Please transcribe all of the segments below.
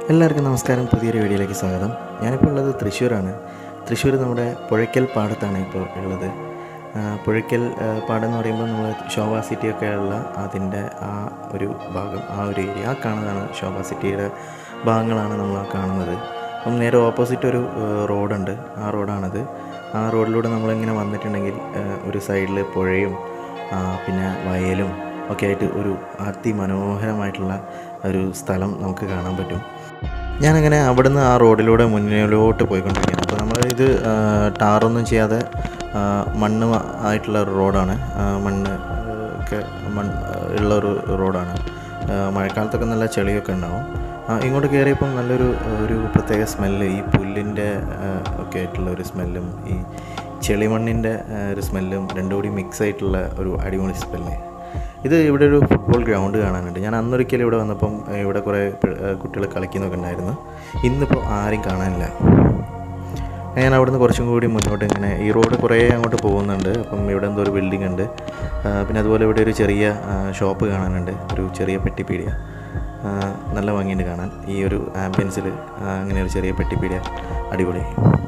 എല്ലാവർക്കും നമസ്കാരം പുതിയൊരു വീഡിയോയിലേക്ക് സ്വാഗതം ഞാനിപ്പോൾ ഉള്ളത് തൃശ്ശൂരാണ് തൃശ്ശൂർ നമ്മുടെ പുഴയ്ക്കൽ പാടത്താണ് ഇപ്പോൾ ഉള്ളത് ആ, പുഴയ്ക്കൽ ആ, പാടം എന്ന് പറയുമ്പോൾ നമ്മൾ ശോഭ സിറ്റിയൊക്കെ ഉള്ള അതിൻ്റെ ആ ഒരു ഭാഗം ആ ഒരു ഏരിയ ആ കാണുന്നതാണ് ശോഭ സിറ്റിയുടെ ഭാഗങ്ങളാണ് നമ്മൾ ആ കാണുന്നത് അപ്പം നേരെ ഓപ്പോസിറ്റ് ഒരു ആ, റോഡുണ്ട് ആ റോഡാണത് ആ റോഡിലൂടെ നമ്മളിങ്ങനെ വന്നിട്ടുണ്ടെങ്കിൽ ആ, ഒരു സൈഡിൽ പുഴയും ആ, പിന്നെ വയലും ഒക്കെ ആയിട്ട് ഒരു അതിമനോഹരമായിട്ടുള്ള ഒരു സ്ഥലം നമുക്ക് കാണാൻ പറ്റും ഞാനങ്ങനെ അവിടുന്ന് ആ റോഡിലൂടെ മുന്നിലോട്ട് പോയിക്കൊണ്ടിരിക്കുകയാണ് അപ്പോൾ നമ്മൾ ഇത് ആ, ടാറൊന്നും ചെയ്യാതെ ആ, മണ്ണ് മ- ആയിട്ടുള്ള ഒരു റോഡാണ് ആ, മണ്ണ് ആ, ഒക്കെ മണ്ണ് ഉള്ള ഒരു റോഡാണ് ആ, മഴക്കാലത്തൊക്കെ നല്ല ചെളിയൊക്കെ ഉണ്ടാവും ആ, ഇങ്ങോട്ട് കയറിയപ്പം നല്ലൊരു ഒരു പ്രത്യേക സ്മെല്ല് ഈ പുല്ലിൻ്റെ ആ, ഒക്കെ ആയിട്ടുള്ള ഒരു സ്മെല്ലും ഈ ചെളിമണ്ണിൻ്റെ ആ, ഒരു സ്മെല്ലും രണ്ടും കൂടി മിക്സ് ആയിട്ടുള്ള ഒരു അടിപൊളി സ്മെല്ല് ഇത് ഇവിടെ ഒരു ഫുട്ബോൾ ഗ്രൗണ്ട് കാണാനുണ്ട് ഞാൻ അന്നൊരിക്കലും ഇവിടെ വന്നപ്പം ഏഹ്, ഇവിടെ കുറേ കുട്ടികൾ കളിക്കുന്നൊക്കെ ഉണ്ടായിരുന്നു ഇന്നിപ്പോൾ ആരും കാണാനില്ല ഞാൻ അവിടുന്ന് കുറച്ചും കൂടി മുന്നോട്ട് ഇങ്ങനെ ഈ റോഡ് കുറേ അങ്ങോട്ട് പോകുന്നുണ്ട് അപ്പം ഇവിടെ എന്തോ ഒരു ബിൽഡിംഗ് ഉണ്ട് ആ, പിന്നെ അതുപോലെ ഇവിടെ ഒരു ചെറിയ ഷോപ്പ് കാണാനുണ്ട് ഒരു ചെറിയ പെട്ടിപ്പീടിയ ആ, നല്ല ഭംഗിയുണ്ട് കാണാൻ ഈ ഒരു ആംബിയൻസിൽ അങ്ങനെ ഒരു ചെറിയ പെട്ടിപ്പീടിയ അടിപൊളി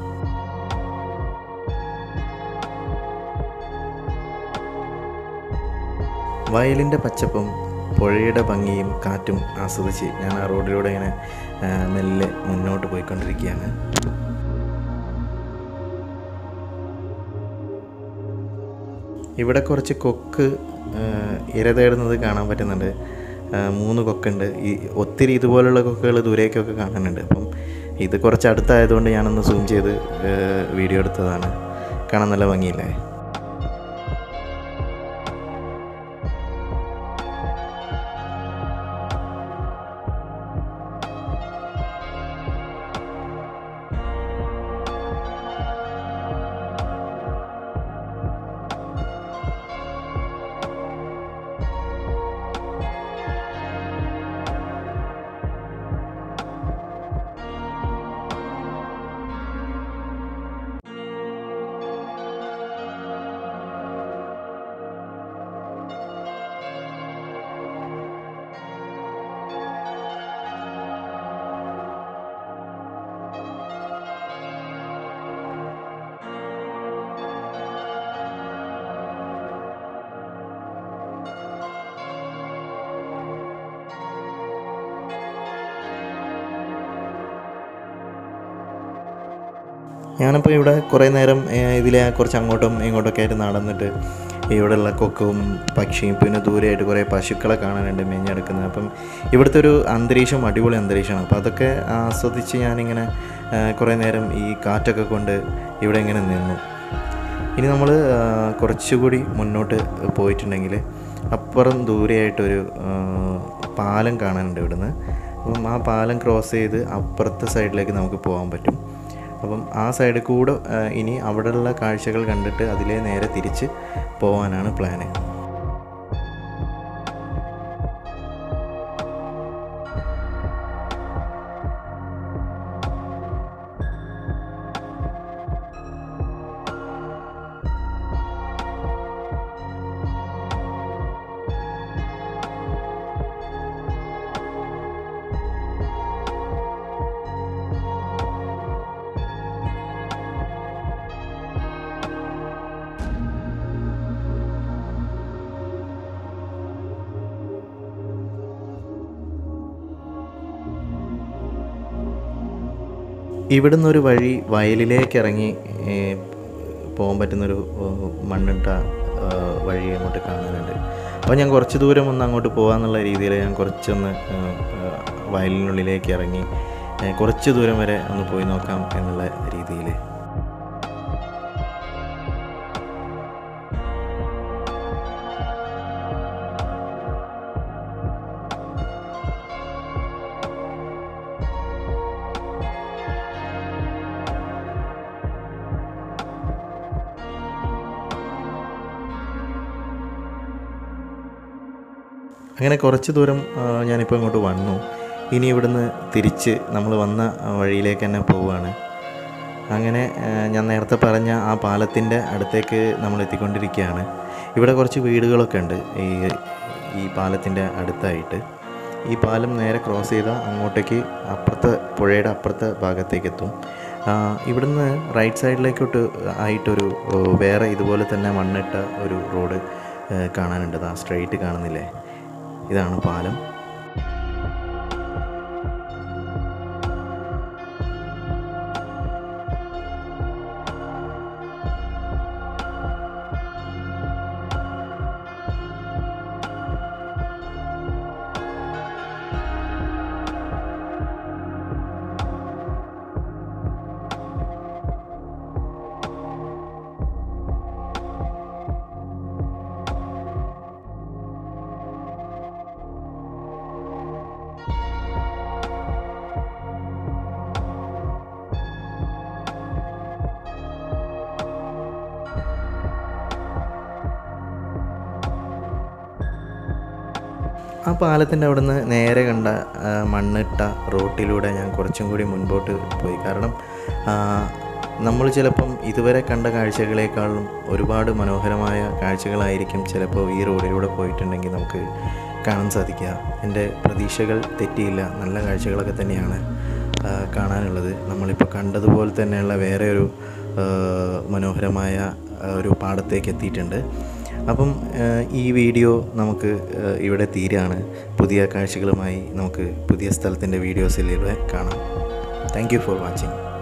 വയലിൻ്റെ പച്ചപ്പും പുഴയുടെ ഭംഗിയും കാറ്റും ആസ്വദിച്ച് ഞാൻ ആ റോഡിലൂടെ ഇങ്ങനെ ആ, മെല്ലെ മുന്നോട്ട് പോയിക്കൊണ്ടിരിക്കുകയാണ് ഇവിടെ കുറച്ച് കൊക്ക് ആ, ഇര തേടുന്നത് കാണാൻ പറ്റുന്നുണ്ട് ആ, മൂന്ന് കൊക്കുണ്ട് ഈ ഒത്തിരി ഇതുപോലുള്ള കൊക്കുകൾ ദൂരേക്കൊക്കെ കാണാനുണ്ട് അപ്പം ഇത് കുറച്ച് അടുത്തായതുകൊണ്ട് ഞാനൊന്ന് സൂം ചെയ്ത് ആ, വീഡിയോ എടുത്തതാണ് കാണാൻ നല്ല ഭംഗിയില്ലേ ഞാനിപ്പോൾ ഇവിടെ കുറേ നേരം ഇതിലെ കുറച്ച് അങ്ങോട്ടും ഇങ്ങോട്ടൊക്കെ ആയിട്ട് നടന്നിട്ട് ഇവിടെയുള്ള കൊക്കും പക്ഷിയും പിന്നെ ദൂരെയായിട്ട് കുറേ പശുക്കളെ കാണാനുണ്ട് മേഞ്ഞെടുക്കുന്നത് അപ്പം ഇവിടുത്തെ ഒരു അന്തരീക്ഷം അടിപൊളി അന്തരീക്ഷമാണ് അപ്പോൾ അതൊക്കെ ആസ്വദിച്ച് ഞാനിങ്ങനെ ആ, കുറേ നേരം ഈ കാറ്റൊക്കെ കൊണ്ട് ഇവിടെ ഇങ്ങനെ നിന്നു ഇനി നമ്മൾ കുറച്ചുകൂടി മുന്നോട്ട് പോയിട്ടുണ്ടെങ്കിൽ അപ്പുറം ദൂരെയായിട്ടൊരു ആ, പാലം കാണാനുണ്ട് ഇവിടുന്ന് അപ്പം ആ പാലം ക്രോസ് ചെയ്ത് അപ്പുറത്തെ സൈഡിലേക്ക് നമുക്ക് പോകാൻ പറ്റും അപ്പം ആ സൈഡിൽ കൂടെ ആ, ഇനി അവിടെയുള്ള കാഴ്ചകൾ കണ്ടിട്ട് അതിലേ നേരെ തിരിച്ച് പോകാനാണ് പ്ലാന് ഇവിടുന്ന് ഒരു വഴി വയലിലേക്ക് ഇറങ്ങി ഏ, പോകാൻ പറ്റുന്നൊരു ഓ, മണ്ണിട്ട ആ, വഴി അങ്ങോട്ട് കാണാനുണ്ട് അപ്പോൾ ഞാൻ കുറച്ച് ദൂരം ഒന്ന് അങ്ങോട്ട് പോകാമെന്നുള്ള രീതിയിൽ ഞാൻ കുറച്ചൊന്ന് ആ, ആ, വയലിനുള്ളിലേക്ക് ഇറങ്ങി ഏ, കുറച്ച് ദൂരം വരെ ഒന്ന് പോയി നോക്കാം എന്നുള്ള രീതിയിൽ അങ്ങനെ കുറച്ച് ദൂരം ആ, ഞാനിപ്പോൾ ഇങ്ങോട്ട് വന്നു ഇനി ഇവിടുന്ന് തിരിച്ച് നമ്മൾ വന്ന ആ, വഴിയിലേക്ക് തന്നെ പോവുകയാണ് അങ്ങനെ ആ, ഞാൻ നേരത്തെ പറഞ്ഞ ആ പാലത്തിൻ്റെ അടുത്തേക്ക് നമ്മൾ എത്തിക്കൊണ്ടിരിക്കുകയാണ് ഇവിടെ കുറച്ച് വീടുകളൊക്കെ ഉണ്ട് ഈ ഈ പാലത്തിൻ്റെ അടുത്തായിട്ട് ഈ പാലം നേരെ ക്രോസ് ചെയ്താൽ അങ്ങോട്ടേക്ക് അപ്പുറത്തെ പുഴയുടെ അപ്പുറത്തെ ഭാഗത്തേക്ക് എത്തും ആ, ഇവിടുന്ന് റൈറ്റ് സൈഡിലേക്കോട്ട് ആയിട്ടൊരു ഓ, വേറെ ഇതുപോലെ തന്നെ മണ്ണിട്ട ഒരു റോഡ് ഏ, കാണാനുണ്ട് ആ സ്ട്രെയിറ്റ് കാണുന്നില്ലേ ഇതാണ് പാലം ആ പാലത്തിൻ്റെ അവിടുന്ന് നേരെ കണ്ട ആ, മണ്ണിട്ട റോട്ടിലൂടെ ഞാൻ കുറച്ചും കൂടി മുൻപോട്ട് പോയി കാരണം നമ്മൾ ചിലപ്പം ഇതുവരെ കണ്ട കാഴ്ചകളേക്കാളും ഒരുപാട് മനോഹരമായ കാഴ്ചകളായിരിക്കും ചിലപ്പോൾ ഈ റോഡിലൂടെ പോയിട്ടുണ്ടെങ്കിൽ നമുക്ക് കാണാൻ സാധിക്കുക എൻ്റെ പ്രതീക്ഷകൾ തെറ്റിയില്ല നല്ല കാഴ്ചകളൊക്കെ തന്നെയാണ് ആ, കാണാനുള്ളത് നമ്മളിപ്പോൾ കണ്ടതുപോലെ തന്നെയുള്ള വേറെ ഒരു ആ, മനോഹരമായ ആ, ഒരു പാടത്തേക്ക് എത്തിയിട്ടുണ്ട് അപ്പം ആ, ഈ വീഡിയോ നമുക്ക് ആ, ഇവിടെ തീരാണ് പുതിയ കാഴ്ചകളുമായി നമുക്ക് പുതിയ സ്ഥലത്തിൻ്റെ വീഡിയോസിലൂടെ കാണാം താങ്ക് യു ഫോർ വാച്ചിങ്